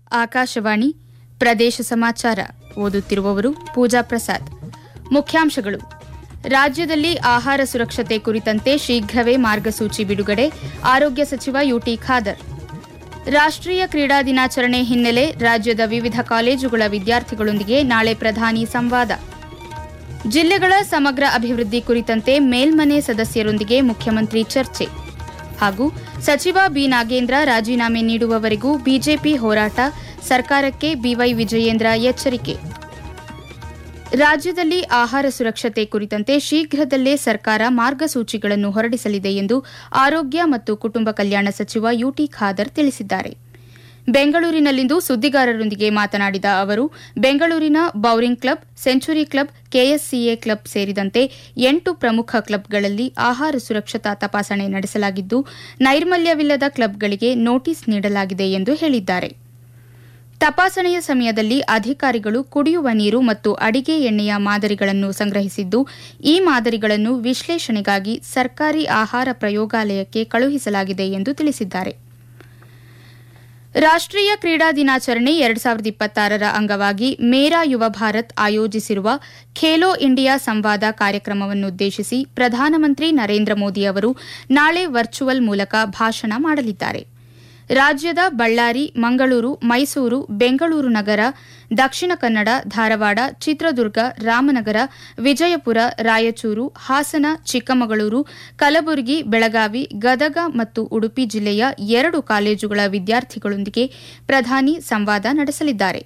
ಆಕಾಶವಾಣಿ ಪ್ರದೇಶ ಸಮಾಚಾರ ಓದುತ್ತಿರುವವರು ಪೂಜಾ ಪ್ರಸಾದ್ ಮುಖ್ಯಾಂಶಗಳು ರಾಜ್ಯದಲ್ಲಿ ಆಹಾರ ಸುರಕ್ಷತೆ ಕುರಿತಂತೆ ಶೀಘ್ರವೇ ಮಾರ್ಗಸೂಚಿ ಬಿಡುಗಡೆ ಆರೋಗ್ಯ ಸಚಿವ ಯುಟಿ ಖಾದರ್ ರಾಷ್ಟ್ರೀಯ ಕ್ರೀಡಾ ದಿನಾಚರಣೆ ಹಿನ್ನೆಲೆ ರಾಜ್ಯದ ವಿವಿಧ ಕಾಲೇಜುಗಳ ವಿದ್ಯಾರ್ಥಿಗಳೊಂದಿಗೆ ನಾಳೆ ಪ್ರಧಾನಿ ಸಂವಾದ ಜಿಲ್ಲೆಗಳ ಸಮಗ್ರ ಅಭಿವೃದ್ಧಿ ಕುರಿತಂತೆ ಮೇಲ್ಮನೆ ಸದಸ್ಯರೊಂದಿಗೆ ಮುಖ್ಯಮಂತ್ರಿ ಚರ್ಚೆ ಹಾಗೂ ಸಚಿವ ಬಿ ನಾಗೇಂದ್ರ ರಾಜೀನಾಮೆ ನೀಡುವವರೆಗೂ ಬಿಜೆಪಿ ಹೋರಾಟ ಸರ್ಕಾರಕ್ಕೆ ಬಿವೈ ವಿಜಯೇಂದ್ರ ಎಚ್ಚರಿಕೆ ರಾಜ್ಯದಲ್ಲಿ ಆಹಾರ ಸುರಕ್ಷತೆ ಕುರಿತಂತೆ ಶೀಘ್ರದಲ್ಲೇ ಸರ್ಕಾರ ಮಾರ್ಗಸೂಚಿಗಳನ್ನು ಹೊರಡಿಸಲಿದೆ ಎಂದು ಆರೋಗ್ಯ ಮತ್ತು ಕುಟುಂಬ ಕಲ್ಯಾಣ ಸಚಿವ ಯುಟಿ ಖಾದರ್ ತಿಳಿಸಿದ್ದಾರೆ ಬೆಂಗಳೂರಿನಲ್ಲಿಂದು ಸುದ್ದಿಗಾರರೊಂದಿಗೆ ಮಾತನಾಡಿದ ಅವರು ಬೆಂಗಳೂರಿನ Bowring club century club KSCA club ಸೇರಿದಂತೆ ಎಂಟು ಪ್ರಮುಖ ಕ್ಲಬ್ಗಳಲ್ಲಿ ಆಹಾರ ಸುರಕ್ಷತಾ ತಪಾಸಣೆ ನಡೆಸಲಾಗಿದ್ದು ನೈರ್ಮಲ್ಯವಿಲ್ಲದ ಕ್ಲಬ್ಗಳಿಗೆ ನೋಟಿಸ್ ನೀಡಲಾಗಿದೆ ಎಂದು ಹೇಳಿದ್ದಾರೆ ತಪಾಸಣೆಯ ಸಮಯದಲ್ಲಿ ಅಧಿಕಾರಿಗಳು ಕುಡಿಯುವ ನೀರು ಮತ್ತು ಅಡಿಗೆ ಎಣ್ಣೆಯ ಮಾದರಿಗಳನ್ನು ಸಂಗ್ರಹಿಸಿದ್ದು ಈ ಮಾದರಿಗಳನ್ನು ವಿಶ್ಲೇಷಣೆಗಾಗಿ ಸರ್ಕಾರಿ ಆಹಾರ ಪ್ರಯೋಗಾಲಯಕ್ಕೆ ಕಳುಹಿಸಲಾಗಿದೆ ಎಂದು ತಿಳಿಸಿದ್ದಾರೆ ರಾಷ್ಟ್ರೀಯ ಕ್ರೀಡಾ ದಿನಾಚರಣೆ ಎರಡು ಸಾವಿರದ ಇಪ್ಪತ್ತಾರರ ಅಂಗವಾಗಿ ಮೇರಾ ಯುವ ಭಾರತ್ ಆಯೋಜಿಸಿರುವ ಖೇಲೋ ಇಂಡಿಯಾ ಸಂವಾದ ಕಾರ್ಯಕ್ರಮವನ್ನುದ್ದೇಶಿಸಿ ಪ್ರಧಾನಮಂತ್ರಿ ನರೇಂದ್ರ ಮೋದಿ ಅವರು ನಾಳೆ ವರ್ಚುವಲ್ ಮೂಲಕ ಭಾಷಣ ಮಾಡಲಿದ್ದಾರೆ ರಾಜ್ಯದ ಬಳ್ಳಾರಿ ಮಂಗಳೂರು ಮೈಸೂರು ಬೆಂಗಳೂರು ನಗರ ದಕ್ಷಿಣ ಕನ್ನಡ ಧಾರವಾಡ ಚಿತ್ರದುರ್ಗ ರಾಮನಗರ ವಿಜಯಪುರ ರಾಯಚೂರು ಹಾಸನ ಚಿಕ್ಕಮಗಳೂರು ಕಲಬುರಗಿ ಬೆಳಗಾವಿ ಗದಗ ಮತ್ತು ಉಡುಪಿ ಜಿಲ್ಲೆಯ ಎರಡು ಕಾಲೇಜುಗಳ ವಿದ್ಯಾರ್ಥಿಗಳೊಂದಿಗೆ ಪ್ರಧಾನಿ ಸಂವಾದ ನಡೆಸಲಿದ್ದಾರೆ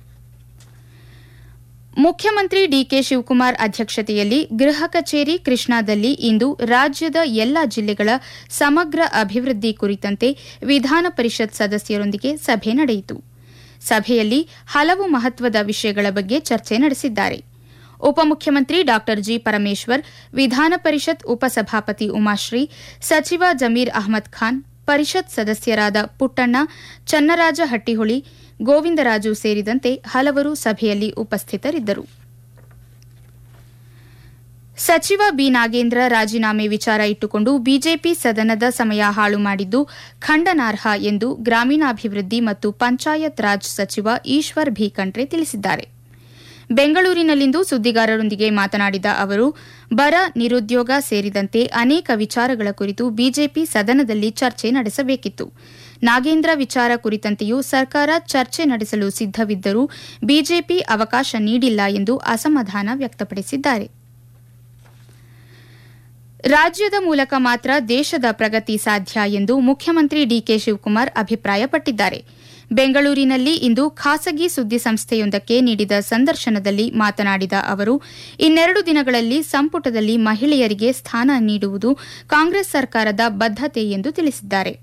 ಮುಖ್ಯಮಂತ್ರಿ ಡಿಕೆ ಶಿವಕುಮಾರ್ ಅಧ್ಯಕ್ಷತೆಯಲ್ಲಿ ಗೃಹ ಕಚೇರಿ ಕೃಷ್ಣಾದಲ್ಲಿ ಇಂದು ರಾಜ್ಯದ ಎಲ್ಲ ಜಿಲ್ಲೆಗಳ ಸಮಗ್ರ ಅಭಿವೃದ್ಧಿ ಕುರಿತಂತೆ ವಿಧಾನ ಪರಿಷತ್ ಸದಸ್ಯರೊಂದಿಗೆ ಸಭೆ ನಡೆಯಿತು ಸಭೆಯಲ್ಲಿ ಹಲವು ಮಹತ್ವದ ವಿಷಯಗಳ ಬಗ್ಗೆ ಚರ್ಚೆ ನಡೆಸಿದ್ದಾರೆ ಉಪಮುಖ್ಯಮಂತ್ರಿ ಡಾ ಜಿ ಪರಮೇಶ್ವರ್ ವಿಧಾನ ಪರಿಷತ್ ಉಪಸಭಾಪತಿ ಉಮಾಶ್ರೀ ಸಚಿವ ಜಮೀರ್ ಅಹ್ಮದ್ ಖಾನ್ ಪರಿಷತ್ ಸದಸ್ಯರಾದ ಪುಟ್ಟಣ್ಣ ಚನ್ನರಾಜ ಹಟ್ಟಿಹೊಳಿ ಗೋವಿಂದರಾಜು ಸೇರಿದಂತೆ ಹಲವರು ಸಭೆಯಲ್ಲಿ ಉಪಸ್ಥಿತರಿದ್ದರು ಸಚಿವ ಬಿ ನಾಗೇಂದ್ರ ರಾಜೀನಾಮೆ ವಿಚಾರ ಇಟ್ಟುಕೊಂಡು ಬಿಜೆಪಿ ಸದನದ ಸಮಯ ಹಾಳು ಮಾಡಿದ್ದು ಖಂಡನಾರ್ಹ ಎಂದು ಗ್ರಾಮೀಣಾಭಿವೃದ್ಧಿ ಮತ್ತು ಪಂಚಾಯತ್ ರಾಜ್ ಸಚಿವ ಈಶ್ವರ್ ಭಿ ಖಂಡ್ರೆ ತಿಳಿಸಿದ್ದಾರೆ ಬೆಂಗಳೂರಿನಲ್ಲಿಂದು ಸುದ್ದಿಗಾರರೊಂದಿಗೆ ಮಾತನಾಡಿದ ಅವರು ಬರ ನಿರುದ್ಯೋಗ ಸೇರಿದಂತೆ ಅನೇಕ ವಿಚಾರಗಳ ಕುರಿತು ಬಿಜೆಪಿ ಸದನದಲ್ಲಿ ಚರ್ಚೆ ನಡೆಸಬೇಕಿತ್ತು ನಾಗೇಂದ್ರ ವಿಚಾರ ಕುರಿತಂತೆಯೂ ಸರ್ಕಾರ ಚರ್ಚೆ ನಡೆಸಲು ಸಿದ್ದವಿದ್ದರೂ ಬಿಜೆಪಿ ಅವಕಾಶ ನೀಡಿಲ್ಲ ಎಂದು ಅಸಮಾಧಾನ ವ್ಯಕ್ತಪಡಿಸಿದ್ದಾರೆ ರಾಜ್ಯದ ಮೂಲಕ ಮಾತ್ರ ದೇಶದ ಪ್ರಗತಿ ಸಾಧ್ಯ ಎಂದು ಮುಖ್ಯಮಂತ್ರಿ ಡಿಕೆ ಶಿವಕುಮಾರ್ ಅಭಿಪ್ರಾಯಪಟ್ಟಿದ್ದಾರೆ ಬೆಂಗಳೂರಿನಲ್ಲಿ ಇಂದು ಖಾಸಗಿ ಸುದ್ದಿ ಸಂಸ್ಥೆಯೊಂದಕ್ಕೆ ನೀಡಿದ ಸಂದರ್ಶನದಲ್ಲಿ ಮಾತನಾಡಿದ ಅವರು ಇನ್ನೆರಡು ದಿನಗಳಲ್ಲಿ ಸಂಪುಟದಲ್ಲಿ ಮಹಿಳೆಯರಿಗೆ ಸ್ಥಾನ ನೀಡುವುದು ಕಾಂಗ್ರೆಸ್ ಸರ್ಕಾರದ ಬದ್ದತೆ ಎಂದು ತಿಳಿಸಿದ್ದಾರೆ